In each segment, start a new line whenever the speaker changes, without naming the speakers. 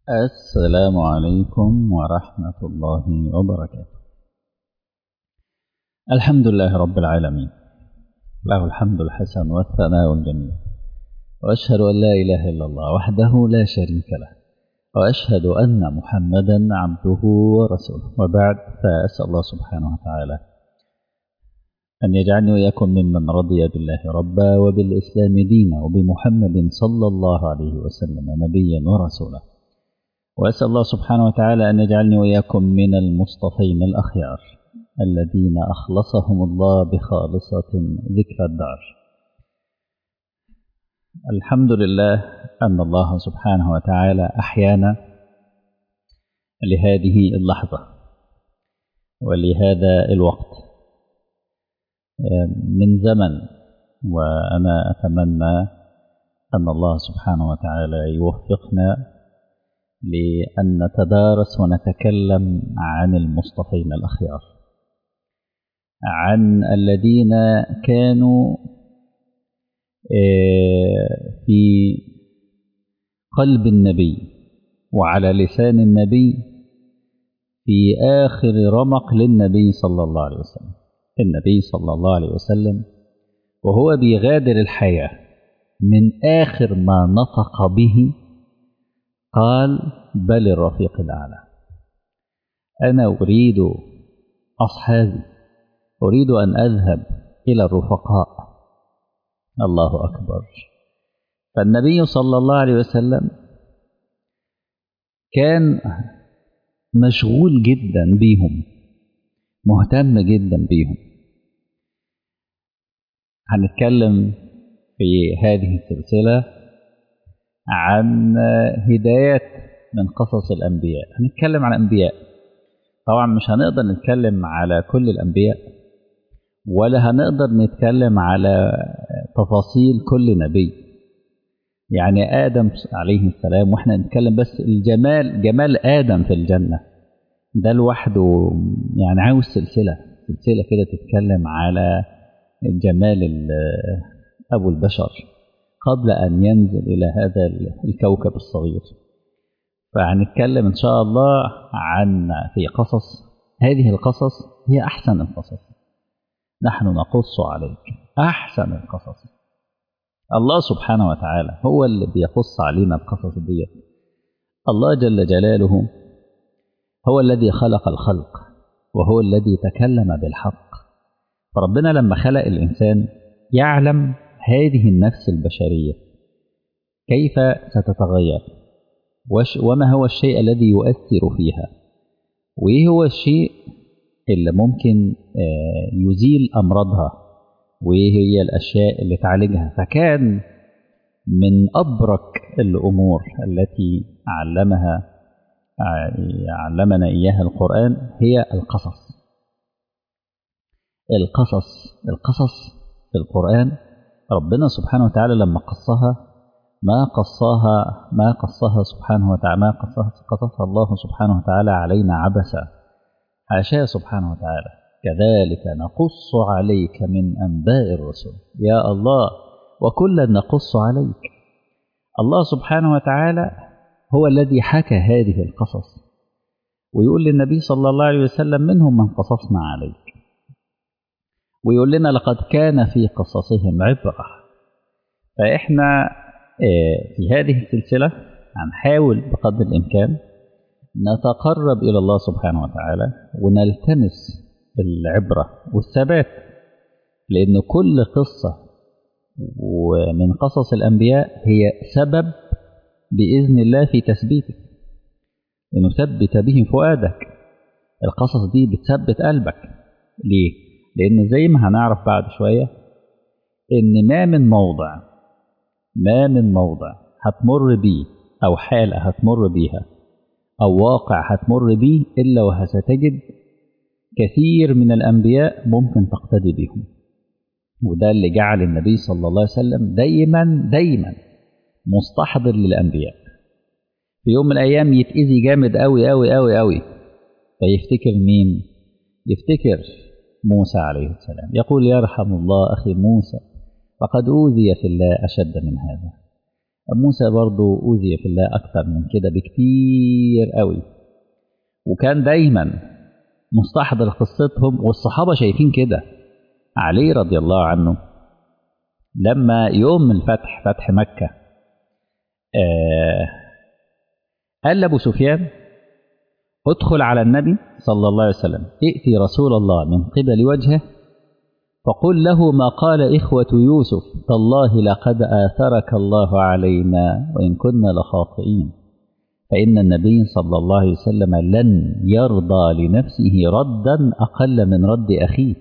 السلام عليكم ورحمة الله وبركاته الحمد لله رب العالمين له الحمد الحسن والثناء الجميل وأشهد أن لا إله إلا الله وحده لا شريك له وأشهد أن محمدا عبده ورسوله وبعد فأسأل الله سبحانه وتعالى أن يجعلني وإياكم ممن رضي بالله ربا وبالإسلام دينا وبمحمد صلى الله عليه وسلم نبيا ورسولا وأسأل الله سبحانه وتعالى أن يجعلني وإياكم من المصطفين الأخيار الذين أخلصهم الله بخالصة ذكر الدار الحمد لله أن الله سبحانه وتعالى أحيانا لهذه اللحظة ولهذا الوقت من زمن وأنا أتمنى أن الله سبحانه وتعالى يوفقنا لأن نتدارس ونتكلم عن المصطفين الأخيار عن الذين كانوا في قلب النبي وعلى لسان النبي في آخر رمق للنبي صلى الله عليه وسلم النبي صلى الله عليه وسلم وهو بيغادر الحياة من آخر ما نطق به قال بل الرفيق الأعلى أنا أريد أصحابي أريد أن أذهب إلى الرفقاء الله أكبر فالنبي صلى الله عليه وسلم كان مشغول جدا بيهم مهتم جدا بيهم هنتكلم في هذه السلسلة عن هدايات من قصص الأنبياء هنتكلم عن الأنبياء طبعا مش هنقدر نتكلم على كل الأنبياء ولا هنقدر نتكلم على تفاصيل كل نبي يعني آدم عليه السلام واحنا نتكلم بس الجمال جمال آدم في الجنة ده لوحده يعني عاوز سلسلة سلسلة كده تتكلم على جمال أبو البشر قبل أن ينزل إلى هذا الكوكب الصغير فهنتكلم إن شاء الله عن في قصص هذه القصص هي أحسن القصص نحن نقص عليك أحسن القصص الله سبحانه وتعالى هو اللي بيقص علينا القصص دي الله جل جلاله هو الذي خلق الخلق وهو الذي تكلم بالحق فربنا لما خلق الإنسان يعلم هذه النفس البشرية كيف ستتغير وما هو الشيء الذي يؤثر فيها وإيه هو الشيء اللي ممكن يزيل أمراضها وإيه هي الأشياء اللي تعالجها فكان من أبرك الأمور التي علمها علمنا إياها القرآن هي القصص القصص القصص في القرآن ربنا سبحانه وتعالى لما قصها ما قصاها ما قصها سبحانه وتعالى ما قصها قصصها الله سبحانه وتعالى علينا عبثا حاشاه سبحانه وتعالى كذلك نقص عليك من أنباء الرسل يا الله وكلا نقص عليك الله سبحانه وتعالى هو الذي حكى هذه القصص ويقول للنبي صلى الله عليه وسلم منهم من قصصنا عليك ويقول لنا لقد كان في قصصهم عبرة فإحنا في هذه السلسلة هنحاول بقدر الإمكان نتقرب إلى الله سبحانه وتعالى ونلتمس العبرة والثبات لأن كل قصة ومن قصص الأنبياء هي سبب بإذن الله في تثبيتك لنثبت به فؤادك القصص دي بتثبت قلبك ليه؟ لأن زي ما هنعرف بعد شوية إن ما من موضع ما من موضع هتمر بيه أو حالة هتمر بيها أو واقع هتمر بيه إلا وستجد كثير من الأنبياء ممكن تقتدي بهم وده اللي جعل النبي صلى الله عليه وسلم دايما دايما مستحضر للأنبياء في يوم من الأيام يتأذي جامد أوي أوي أوي أوي فيفتكر مين؟ يفتكر موسى عليه السلام يقول يرحم الله أخي موسى فقد أوذي في الله أشد من هذا موسى برضه أوذي في الله أكثر من كده بكتير قوي وكان دايما مستحضر قصتهم والصحابة شايفين كده علي رضي الله عنه لما يوم الفتح فتح مكة آه قال لأبو سفيان ادخل على النبي صلى الله عليه وسلم ائتي رسول الله من قبل وجهه فقل له ما قال إخوة يوسف تالله لقد آثرك الله علينا وإن كنا لخاطئين فإن النبي صلى الله عليه وسلم لن يرضى لنفسه ردا أقل من رد أخيه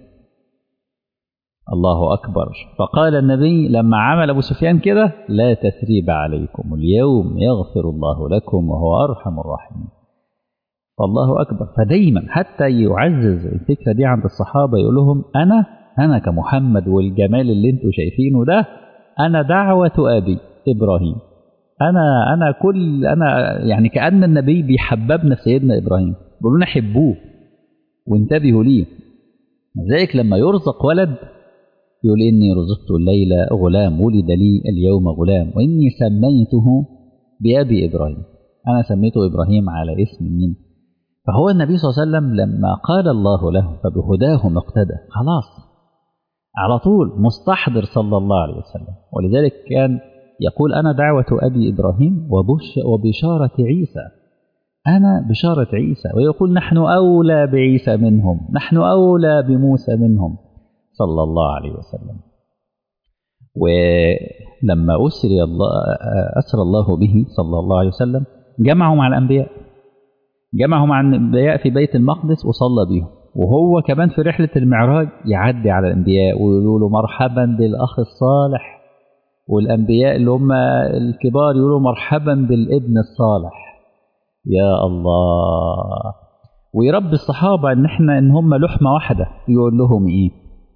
الله أكبر فقال النبي لما عمل أبو سفيان كده لا تثريب عليكم اليوم يغفر الله لكم وهو أرحم الراحمين فالله أكبر فدايما حتى يعزز الفكرة دي عند الصحابة يقول لهم أنا أنا كمحمد والجمال اللي انتوا شايفينه ده أنا دعوة أبي إبراهيم أنا أنا كل أنا يعني كأن النبي بيحببنا في سيدنا إبراهيم بيقول لنا حبوه وانتبهوا ليه ذلك لما يرزق ولد يقول إني رزقت الليلة غلام ولد لي اليوم غلام وإني سميته بأبي إبراهيم أنا سميته إبراهيم على اسم مين فهو النبي صلى الله عليه وسلم لما قال الله له فبهداه مقتدى خلاص على طول مستحضر صلى الله عليه وسلم ولذلك كان يقول أنا دعوة أبي إبراهيم وبش وبشارة عيسى أنا بشارة عيسى ويقول نحن أولى بعيسى منهم نحن أولى بموسى منهم صلى الله عليه وسلم ولما أسري الله أسرى الله به صلى الله عليه وسلم جمعوا مع الأنبياء جمعوا مع الأنبياء في بيت المقدس وصلى بهم وهو كمان في رحلة المعراج يعدي على الأنبياء ويقولوا له مرحبا بالأخ الصالح والأنبياء اللي هم الكبار يقولوا مرحبا بالابن الصالح يا الله ويربي الصحابة إن إحنا إن هم لحمة واحدة يقول لهم إيه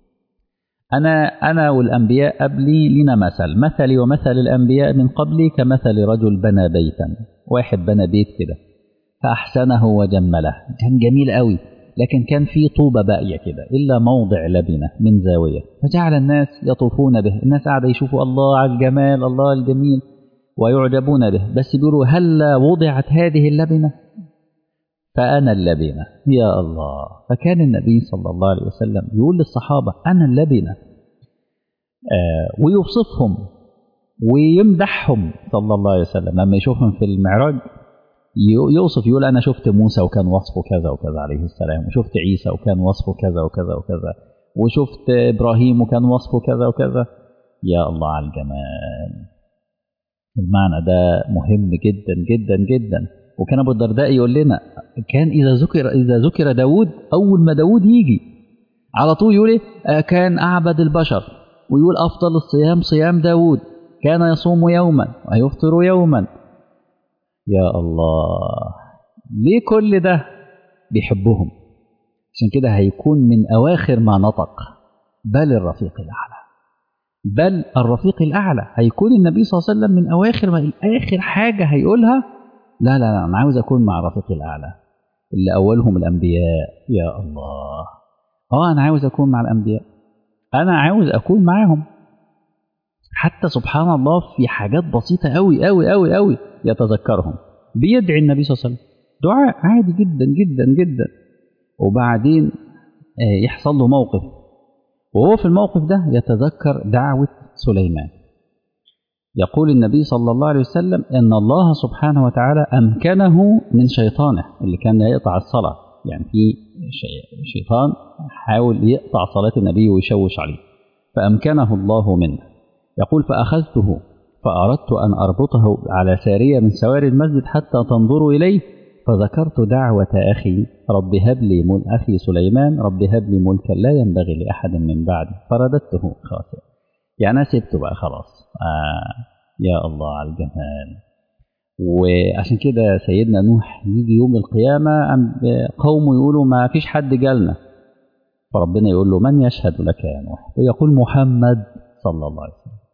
أنا أنا والأنبياء قبلي لنا مثل مثلي ومثل الأنبياء من قبلي كمثل رجل بنى بيتا واحد بنى بيت كده فأحسنه وجمله كان جميل قوي لكن كان في طوبة باقية كده إلا موضع لبنة من زاوية فجعل الناس يطوفون به الناس قاعدة يشوفوا الله على الجمال الله الجميل ويعجبون به بس بيقولوا هل وضعت هذه اللبنة فأنا اللبنة يا الله فكان النبي صلى الله عليه وسلم يقول للصحابة أنا اللبنة آه ويوصفهم ويمدحهم صلى الله عليه وسلم لما يشوفهم في المعراج يوصف يقول أنا شفت موسى وكان وصفه كذا وكذا عليه السلام وشفت عيسى وكان وصفه كذا وكذا وكذا وشفت إبراهيم وكان وصفه كذا وكذا يا الله على الجمال المعنى ده مهم جدا جدا جدا وكان أبو الدرداء يقول لنا كان إذا ذكر إذا ذكر داود أول ما داود يجي على طول يقول إيه كان أعبد البشر ويقول أفضل الصيام صيام داود كان يصوم يوما ويفطر يوما يا الله ليه كل ده بيحبهم عشان كده هيكون من أواخر ما نطق بل الرفيق الأعلى بل الرفيق الأعلى هيكون النبي صلى الله عليه وسلم من أواخر ما آخر حاجة هيقولها لا لا لا أنا عاوز أكون مع الرفيق الأعلى اللي أولهم الأنبياء يا الله آه أنا عاوز أكون مع الأنبياء أنا عاوز أكون معاهم حتى سبحان الله في حاجات بسيطة أوي أوي أوي أوي يتذكرهم بيدعي النبي صلى الله عليه وسلم دعاء عادي جدا جدا جدا وبعدين يحصل له موقف وهو في الموقف ده يتذكر دعوة سليمان يقول النبي صلى الله عليه وسلم ان الله سبحانه وتعالى امكنه من شيطانه اللي كان يقطع الصلاه يعني في شيطان حاول يقطع صلاه النبي ويشوش عليه فامكنه الله منه يقول فاخذته فاردت ان اربطه على ساريه من سواري المسجد حتى تنظروا اليه فذكرت دعوة أخي رب هب لي مل أخي سليمان رب هب لي ملكا لا ينبغي لأحد من بعدي فرددته خاسئا يعني أنا سبته بقى خلاص آه يا الله على الجمال وعشان كده سيدنا نوح يجي يوم القيامة قومه يقولوا ما فيش حد جالنا فربنا يقول له من يشهد لك يا نوح ويقول محمد صلى الله عليه وسلم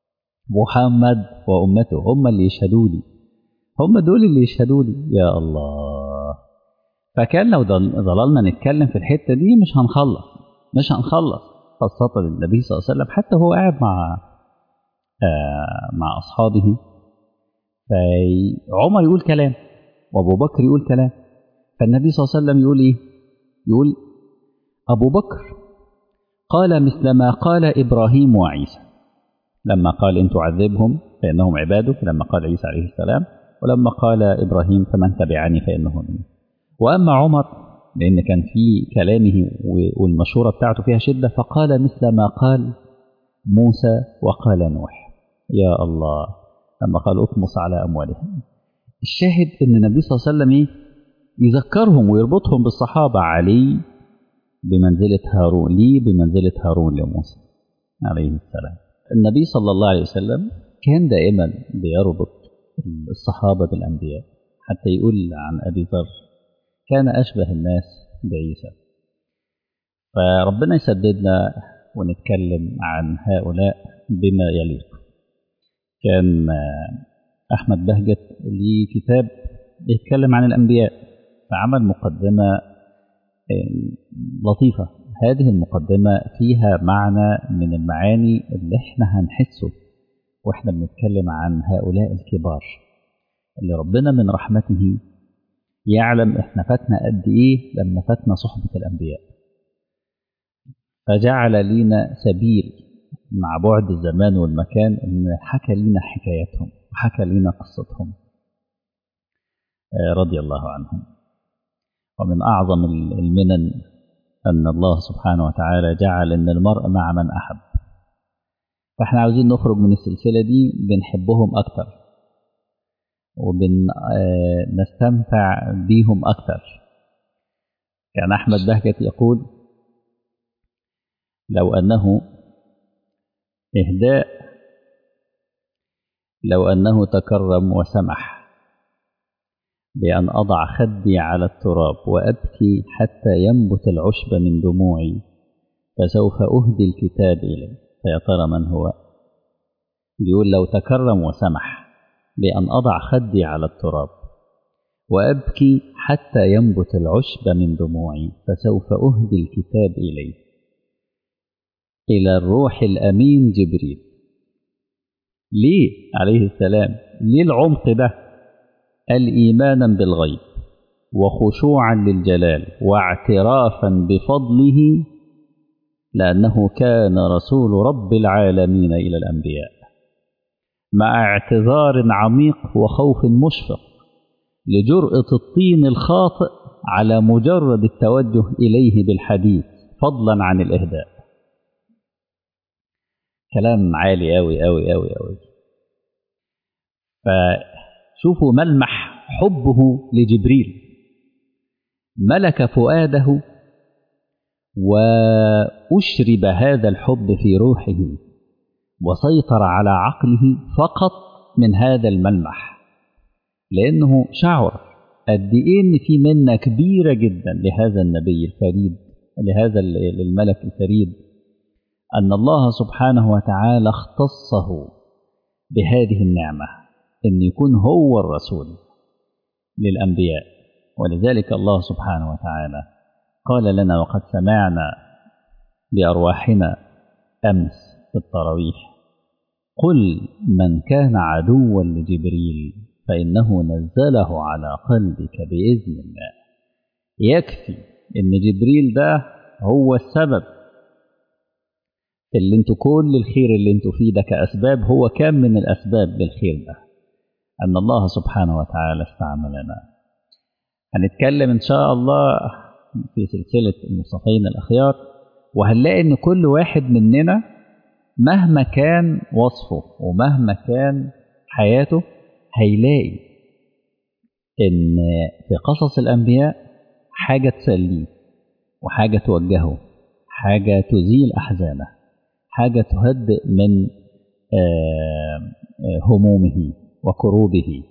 محمد وأمته هم اللي يشهدوا لي هم دول اللي يشهدوا لي يا الله فكان لو ظللنا نتكلم في الحتة دي مش هنخلص مش هنخلص خاصة النبي صلى الله عليه وسلم حتى هو قاعد مع آه مع أصحابه فعمر يقول كلام وابو بكر يقول كلام فالنبي صلى الله عليه وسلم يقول ايه يقول ابو بكر قال مثل ما قال ابراهيم وعيسى لما قال ان تعذبهم فانهم عبادك لما قال عيسى عليه السلام ولما قال ابراهيم فمن تبعني فانه مني واما عمر لان كان في كلامه والمشوره بتاعته فيها شده فقال مثل ما قال موسى وقال نوح يا الله لما قال اطمس على اموالهم الشاهد ان النبي صلى الله عليه وسلم ايه يذكرهم ويربطهم بالصحابه علي بمنزله هارون لي بمنزله هارون لموسى عليه السلام النبي صلى الله عليه وسلم كان دائما بيربط الصحابه بالانبياء حتى يقول عن ابي ذر كان اشبه الناس بعيسى فربنا يسددنا ونتكلم عن هؤلاء بما يليق كان أحمد بهجت ليه كتاب يتكلم عن الأنبياء فعمل مقدمة لطيفة هذه المقدمة فيها معنى من المعاني اللي احنا هنحسه واحنا بنتكلم عن هؤلاء الكبار اللي ربنا من رحمته يعلم احنا فاتنا قد ايه لما فاتنا صحبة الأنبياء فجعل لينا سبيل مع بعد الزمان والمكان ان حكى لنا حكاياتهم وحكى لنا قصتهم رضي الله عنهم ومن اعظم المنن ان الله سبحانه وتعالى جعل ان المرء مع من احب فاحنا عاوزين نخرج من السلسله دي بنحبهم اكتر وبنستمتع بيهم اكتر كان احمد بهجت يقول لو أنه إهداء لو أنه تكرم وسمح بأن أضع خدي على التراب وأبكي حتى ينبت العشب من دموعي فسوف أهدي الكتاب إليه فيا ترى من هو بيقول لو تكرم وسمح بأن أضع خدي على التراب وأبكي حتى ينبت العشب من دموعي فسوف أهدي الكتاب إليه إلى الروح الأمين جبريل ليه عليه السلام ليه العمق ده قال إيمانا بالغيب وخشوعا للجلال واعترافا بفضله لأنه كان رسول رب العالمين إلى الأنبياء مع اعتذار عميق وخوف مشفق لجرأة الطين الخاطئ على مجرد التوجه إليه بالحديث فضلا عن الإهداء كلام عالي أوي أوي أوي أوي فشوفوا ملمح حبه لجبريل ملك فؤاده وأشرب هذا الحب في روحه وسيطر على عقله فقط من هذا الملمح لأنه شعر قد إيه إن في منة كبيرة جدا لهذا النبي الفريد لهذا الملك الفريد أن الله سبحانه وتعالى اختصه بهذه النعمة أن يكون هو الرسول للأنبياء ولذلك الله سبحانه وتعالى قال لنا وقد سمعنا بأرواحنا أمس في التراويح قل من كان عدوا لجبريل فإنه نزله على قلبك بإذن الله يكفي إن جبريل ده هو السبب اللي انتوا كل الخير اللي انتوا فيه ده كأسباب هو كان من الأسباب للخير ده أن الله سبحانه وتعالى استعملنا هنتكلم إن شاء الله في سلسلة المصطفين الأخيار وهنلاقي إن كل واحد مننا مهما كان وصفه ومهما كان حياته هيلاقي إن في قصص الأنبياء حاجة تسليه وحاجة توجهه حاجة تزيل أحزانه حاجة تهدئ من همومه وكروبه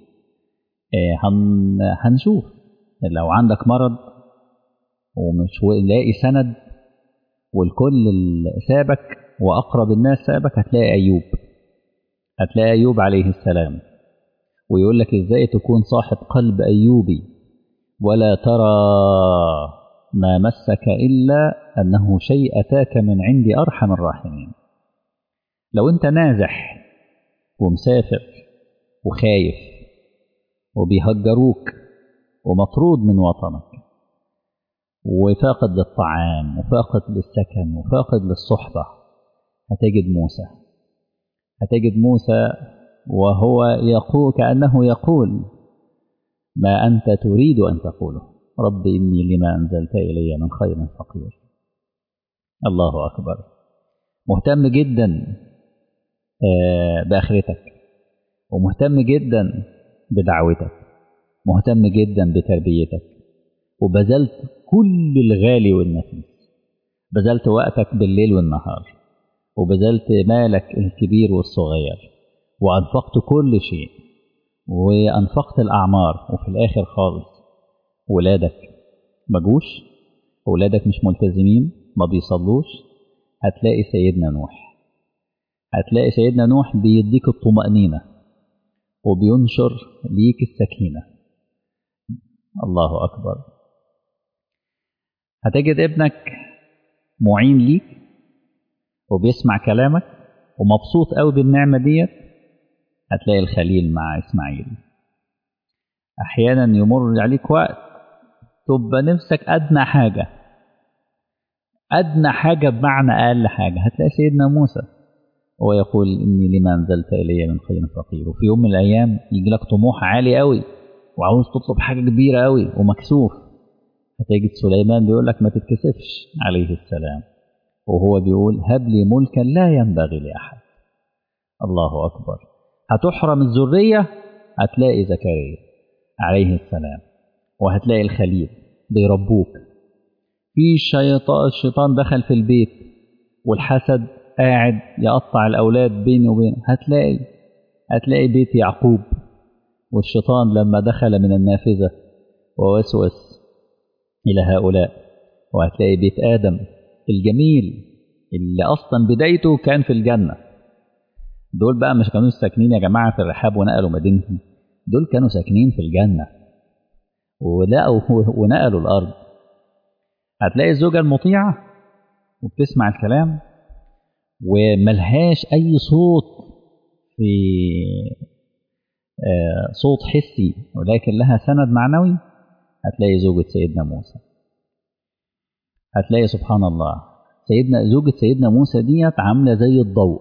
هنشوف لو عندك مرض ومش لاقي سند والكل سابك وأقرب الناس سابك هتلاقي أيوب هتلاقي أيوب عليه السلام ويقول لك إزاي تكون صاحب قلب أيوبي ولا ترى ما مسك إلا أنه شيء أتاك من عند أرحم الراحمين لو أنت نازح ومسافر وخايف وبيهجروك ومطرود من وطنك وفاقد للطعام وفاقد للسكن وفاقد للصحبة هتجد موسى هتجد موسى وهو يقول كأنه يقول ما أنت تريد أن تقوله رب إني لما أنزلت إلي من خير فقير الله أكبر مهتم جدا بآخرتك ومهتم جدا بدعوتك مهتم جدا بتربيتك وبذلت كل الغالي والنفيس بذلت وقتك بالليل والنهار وبذلت مالك الكبير والصغير وأنفقت كل شيء وأنفقت الأعمار وفي الآخر خالص ولادك مجوش ولادك مش ملتزمين ما بيصلوش هتلاقي سيدنا نوح هتلاقي سيدنا نوح بيديك الطمأنينة وبينشر ليك السكينة الله أكبر هتجد ابنك معين ليك وبيسمع كلامك ومبسوط قوي بالنعمة ديت هتلاقي الخليل مع إسماعيل أحيانا يمر عليك وقت تبقى نفسك أدنى حاجة أدنى حاجة بمعنى أقل حاجة هتلاقي سيدنا موسى هو يقول إني لما أنزلت إلي من خير فقير وفي يوم من الأيام يجي لك طموح عالي قوي وعاوز تطلب حاجة كبيرة قوي ومكسوف هتجد سليمان بيقول لك ما تتكسفش عليه السلام وهو بيقول هب لي ملكا لا ينبغي لأحد الله أكبر هتحرم الذرية هتلاقي زكريا عليه السلام وهتلاقي الخليل بيربوك في شيطان الشيطان دخل في البيت والحسد قاعد يقطع الأولاد بيني وبين هتلاقي هتلاقي بيت يعقوب والشيطان لما دخل من النافذة ووسوس إلى هؤلاء وهتلاقي بيت آدم الجميل اللي أصلا بدايته كان في الجنة دول بقى مش كانوا ساكنين يا جماعة في الرحاب ونقلوا مدينتهم دول كانوا ساكنين في الجنة ولقوا ونقلوا الأرض هتلاقي الزوجة المطيعة وبتسمع الكلام وملهاش أي صوت في صوت حسي ولكن لها سند معنوي هتلاقي زوجة سيدنا موسى هتلاقي سبحان الله سيدنا زوجة سيدنا موسى ديت عاملة زي الضوء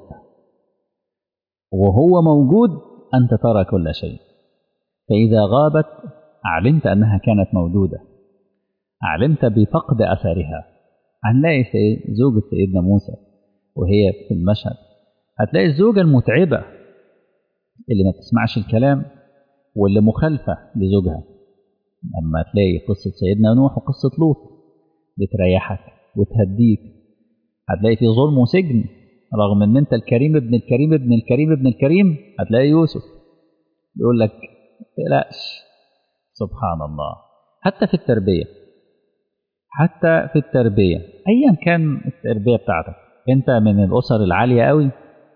وهو موجود أنت ترى كل شيء فإذا غابت علمت أنها كانت موجودة علمت بفقد أثرها هنلاقي زوجة سيدنا موسى وهي في المشهد هتلاقي الزوجة المتعبة اللي ما بتسمعش الكلام واللي مخالفة لزوجها لما تلاقي قصة سيدنا نوح وقصة لوط بتريحك وتهديك هتلاقي في ظلم وسجن رغم ان انت الكريم ابن الكريم ابن الكريم ابن الكريم هتلاقي يوسف يقول لك تقلقش سبحان الله حتى في التربية حتى في التربية أيا كان التربية بتاعتك أنت من الأسر العالية قوي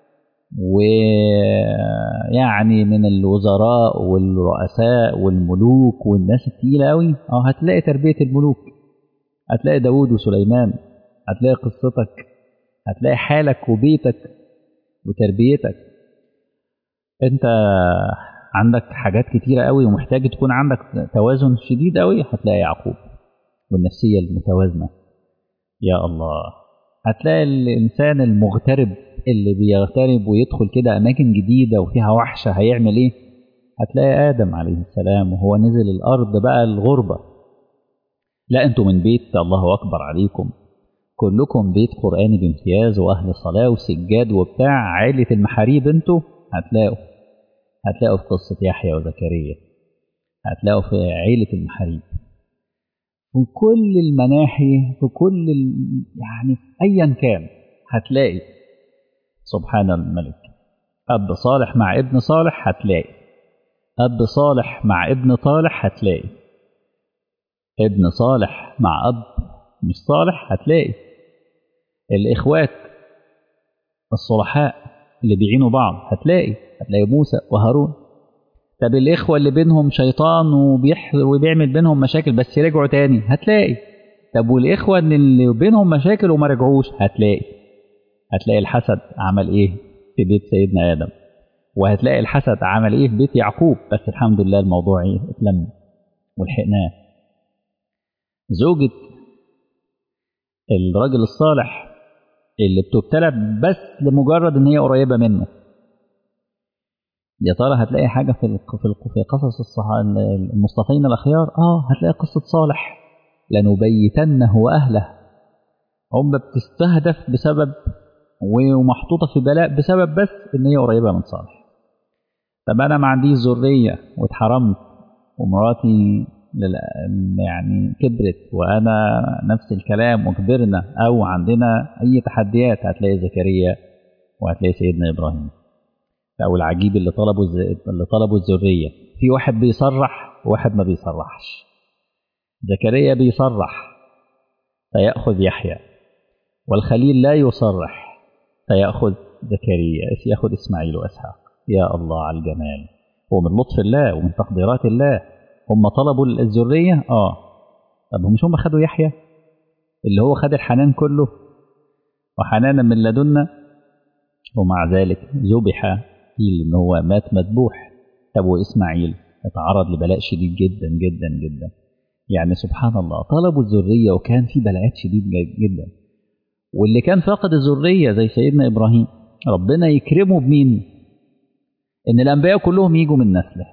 ويعني من الوزراء والرؤساء والملوك والناس التقيلة قوي اه هتلاقي تربية الملوك هتلاقي داود وسليمان هتلاقي قصتك هتلاقي حالك وبيتك وتربيتك انت عندك حاجات كتيرة قوي ومحتاج تكون عندك توازن شديد قوي هتلاقي يعقوب والنفسية المتوازنة يا الله هتلاقي الإنسان المغترب اللي بيغترب ويدخل كده أماكن جديدة وفيها وحشة هيعمل إيه؟ هتلاقي آدم عليه السلام وهو نزل الأرض بقى الغربة لا أنتوا من بيت الله أكبر عليكم كلكم بيت قرآني بامتياز وأهل صلاة وسجاد وبتاع عائلة المحاريب أنتوا هتلاقوا هتلاقوا في قصة يحيى وزكريا هتلاقوا في عيلة المحاريب في كل المناحي في كل ال... يعني أيا كان هتلاقي سبحان الملك أب صالح مع ابن صالح هتلاقي أب صالح مع ابن طالح هتلاقي ابن صالح مع أب مش صالح هتلاقي الإخوات الصلحاء اللي بيعينوا بعض هتلاقي هتلاقي موسى وهارون طب الإخوة اللي بينهم شيطان وبيح... وبيعمل بينهم مشاكل بس رجعوا تاني هتلاقي طب والإخوة اللي بينهم مشاكل وما رجعوش هتلاقي هتلاقي الحسد عمل إيه في بيت سيدنا آدم وهتلاقي الحسد عمل ايه في بيت يعقوب بس الحمد لله الموضوع ايه اتلم ولحقناه زوجة الراجل الصالح اللي بتبتلى بس لمجرد ان هي قريبة منه يا ترى هتلاقي حاجة في في في قصص الصح... المصطفين الأخيار اه هتلاقي قصة صالح لنبيتنه وأهله هم بتستهدف بسبب ومحطوطة في بلاء بسبب بس إن هي قريبة من صالح طب أنا ما عنديش ذرية واتحرمت ومراتي يعني كبرت وأنا نفس الكلام وكبرنا أو عندنا أي تحديات هتلاقي زكريا وهتلاقي سيدنا إبراهيم أو العجيب اللي طلبوا اللي طلبوا الذرية في واحد بيصرح وواحد ما بيصرحش زكريا بيصرح فيأخذ يحيى والخليل لا يصرح فيأخذ زكريا يأخذ إسماعيل وإسحاق يا الله على الجمال ومن لطف الله ومن تقديرات الله هم طلبوا الذرية اه طب مش هم خدوا يحيى اللي هو خد الحنان كله وحنانا من لدنا ومع ذلك ذبح قيل ان هو مات مذبوح طب واسماعيل اتعرض لبلاء شديد جدا جدا جدا يعني سبحان الله طلبوا الذريه وكان في بلاءات شديد جدا واللي كان فاقد الذريه زي سيدنا ابراهيم ربنا يكرمه بمين ان الانبياء كلهم يجوا من نسله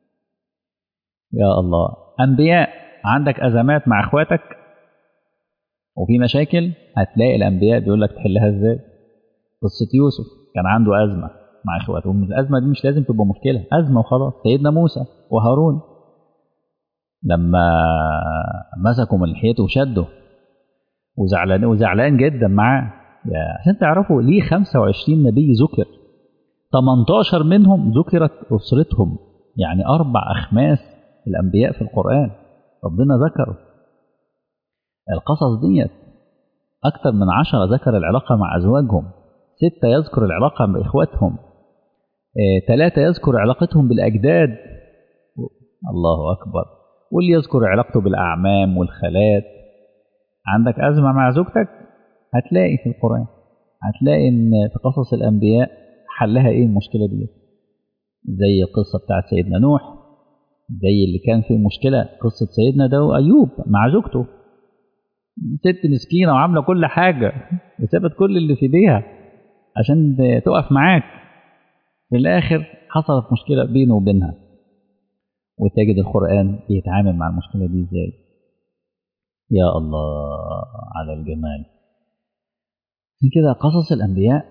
يا الله انبياء عندك ازمات مع اخواتك وفي مشاكل هتلاقي الانبياء بيقول لك تحلها ازاي قصه يوسف كان عنده ازمه مع اخواته الازمه دي مش لازم تبقى مشكله ازمه وخلاص سيدنا موسى وهارون لما مسكوا من لحيته وشده وزعلان وزعلان جدا معاه عشان تعرفوا ليه 25 نبي ذكر 18 منهم ذكرت اسرتهم يعني اربع اخماس الانبياء في القران ربنا ذكره القصص ديت اكثر من عشرة ذكر العلاقه مع ازواجهم ستة يذكر العلاقة بإخواتهم ثلاثة يذكر علاقتهم بالأجداد الله أكبر واللي يذكر علاقته بالأعمام والخالات عندك أزمة مع زوجتك هتلاقي في القرآن هتلاقي إن في قصص الأنبياء حلها إيه المشكلة دي زي القصة بتاعت سيدنا نوح زي اللي كان فيه مشكلة قصة سيدنا داو أيوب مع زوجته ست مسكينة وعاملة كل حاجة وسابت كل اللي في ايديها عشان تقف معاك في الآخر حصلت مشكلة بينه وبينها وتجد القرآن بيتعامل مع المشكلة دي ازاي يا الله على الجمال كده قصص الأنبياء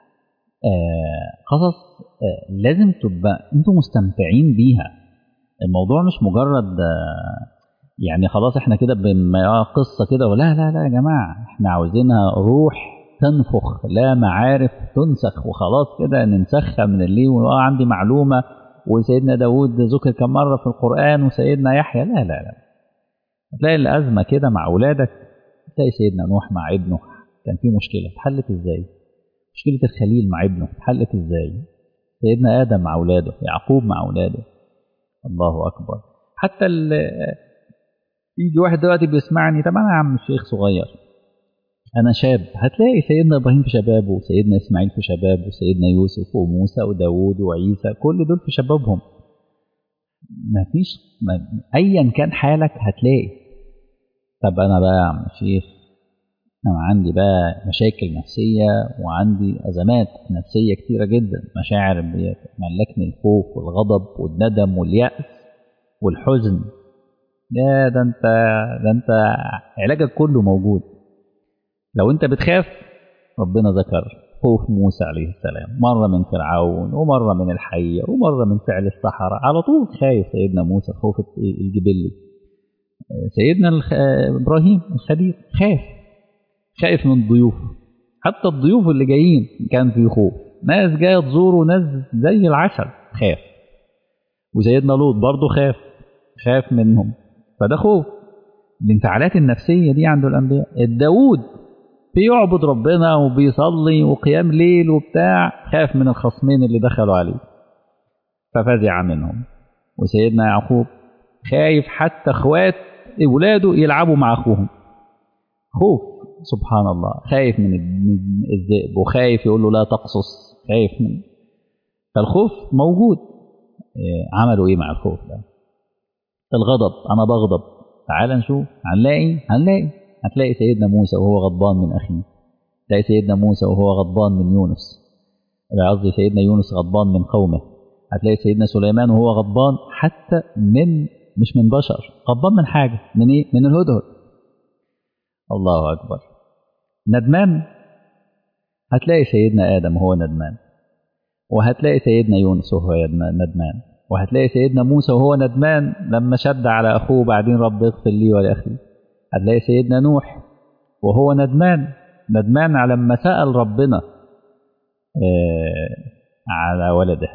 آه قصص آه لازم تبقى انتوا مستمتعين بيها الموضوع مش مجرد آه يعني خلاص احنا كده بما قصة كده ولا لا لا يا جماعة احنا عاوزينها روح تنفخ لا معارف تنسخ وخلاص كده ننسخها من اللي واه عندي معلومة وسيدنا داود ذكر كم مرة في القرآن وسيدنا يحيى لا لا لا هتلاقي الأزمة كده مع أولادك تلاقي سيدنا نوح مع ابنه كان في مشكلة اتحلت ازاي مشكلة الخليل مع ابنه اتحلت ازاي سيدنا آدم مع أولاده يعقوب مع أولاده الله أكبر حتى يجي واحد دلوقتي بيسمعني طب أنا يا عم الشيخ صغير أنا شاب هتلاقي سيدنا إبراهيم في شبابه وسيدنا إسماعيل في شبابه وسيدنا يوسف وموسى وداوود وعيسى كل دول في شبابهم ما فيش ما أيا كان حالك هتلاقي طب أنا بقى يا عم الشيخ أنا عندي بقى مشاكل نفسية وعندي أزمات نفسية كتيرة جدا مشاعر ملكني الخوف والغضب والندم واليأس والحزن ده ده انت ده انت علاجك كله موجود لو انت بتخاف ربنا ذكر خوف موسى عليه السلام مرة من فرعون ومرة من الحية ومرة من فعل الصحراء على طول خايف سيدنا موسى خوف الجبلي سيدنا إبراهيم الخليل خاف خايف من الضيوف حتى الضيوف اللي جايين كان في خوف ناس جايه تزوره ناس زي العسل خاف وسيدنا لوط برضه خاف خاف منهم فده خوف الانفعالات النفسيه دي عند الانبياء الداود بيعبد ربنا وبيصلي وقيام ليل وبتاع خاف من الخصمين اللي دخلوا عليه ففزع منهم وسيدنا يعقوب خايف حتى اخوات اولاده يلعبوا مع اخوهم خوف سبحان الله خايف من الذئب وخايف يقول له لا تقصص خايف من فالخوف موجود عملوا ايه مع الخوف ده الغضب انا بغضب تعال نشوف هنلاقي هنلاقي هتلاقي سيدنا موسى وهو غضبان من اخيه تلاقي سيدنا موسى وهو غضبان من يونس قصدي سيدنا يونس غضبان من قومه هتلاقي سيدنا سليمان وهو غضبان حتى من مش من بشر غضبان من حاجه من ايه من الهدهد الله اكبر ندمان هتلاقي سيدنا ادم وهو ندمان وهتلاقي سيدنا يونس وهو ندمان وهتلاقي سيدنا موسى وهو ندمان لما شد على اخوه بعدين رب اغفر لي ولاخي هتلاقي سيدنا نوح وهو ندمان ندمان على لما سأل ربنا على ولده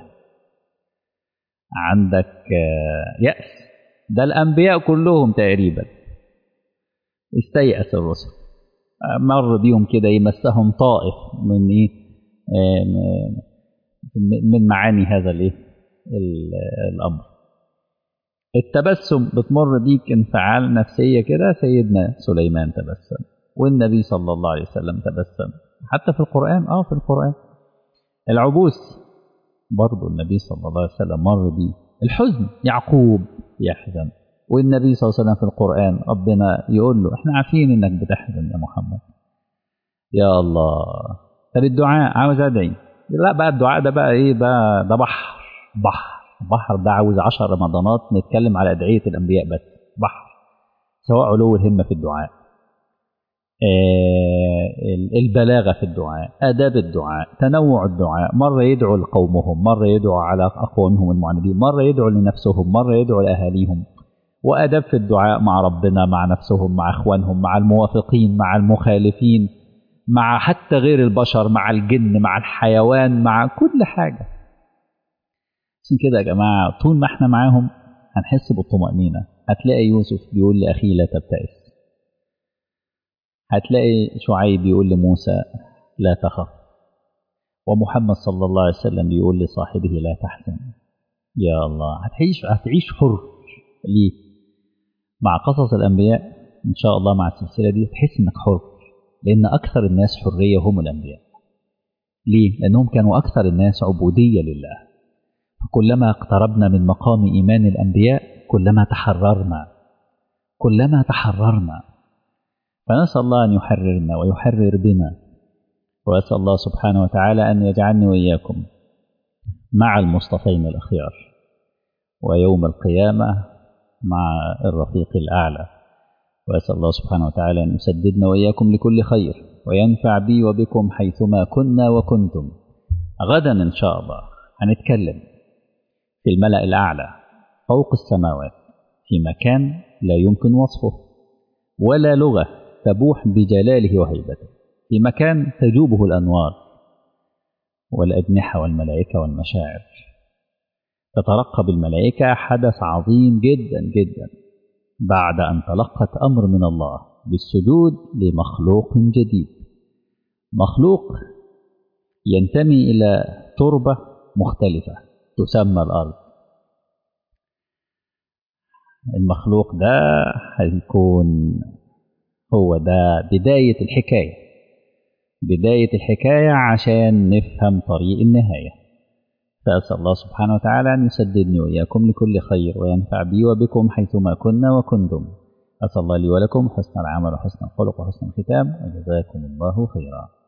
عندك يأس ده الأنبياء كلهم تقريبا استيأس الرسل مر بيهم كده يمسهم طائف من ايه من معاني هذا الايه الامر التبسم بتمر بيك انفعال نفسيه كده سيدنا سليمان تبسم والنبي صلى الله عليه وسلم تبسم حتى في القران اه في القران العبوس برضه النبي صلى الله عليه وسلم مر بيه الحزن يعقوب يحزن والنبي صلى الله عليه وسلم في القرآن ربنا يقول له احنا عارفين انك بتحزن يا محمد يا الله طب الدعاء عاوز ادعي لا بقى الدعاء ده بقى ايه بقى ده بحر بحر بحر ده عاوز عشر رمضانات نتكلم على أدعية الأنبياء بس بحر سواء علو الهمة في الدعاء البلاغة في الدعاء آداب الدعاء تنوع الدعاء مرة يدعو لقومهم مرة يدعو على أقوامهم المعاندين مرة يدعو لنفسهم مرة يدعو لأهاليهم وأداب في الدعاء مع ربنا مع نفسهم مع إخوانهم مع الموافقين مع المخالفين مع حتى غير البشر مع الجن مع الحيوان مع كل حاجة عشان كده يا جماعة طول ما احنا معاهم هنحس بالطمأنينة هتلاقي يوسف بيقول لأخيه لا تبتئس هتلاقي شعيب بيقول لموسى لا تخف ومحمد صلى الله عليه وسلم بيقول لصاحبه لا تحزن يا الله هتعيش هتعيش حر ليه مع قصص الأنبياء إن شاء الله مع السلسلة دي تحس إنك حر لأن أكثر الناس حرية هم الأنبياء ليه؟ لأنهم كانوا أكثر الناس عبودية لله فكلما اقتربنا من مقام إيمان الأنبياء كلما تحررنا كلما تحررنا فنسأل الله أن يحررنا ويحرر بنا وأسأل الله سبحانه وتعالى أن يجعلني وإياكم مع المصطفين الأخيار ويوم القيامة مع الرفيق الأعلى وأسأل الله سبحانه وتعالى أن يسددنا وإياكم لكل خير وينفع بي وبكم حيثما كنا وكنتم غدا إن شاء الله هنتكلم في الملأ الأعلى فوق السماوات في مكان لا يمكن وصفه ولا لغة تبوح بجلاله وهيبته في مكان تجوبه الأنوار والأجنحة والملائكة والمشاعر تترقب الملائكة حدث عظيم جدا جدا بعد أن تلقت أمر من الله بالسجود لمخلوق جديد مخلوق ينتمي إلى تربة مختلفة تسمى الأرض المخلوق ده هيكون هو ده بداية الحكاية بداية الحكاية عشان نفهم طريق النهاية فأسأل الله سبحانه وتعالى أن يسددني وإياكم لكل خير وينفع بي وبكم حيثما كنا وكنتم أسأل الله لي ولكم حسن العمل وحسن الخلق وحسن الختام وجزاكم الله خيرا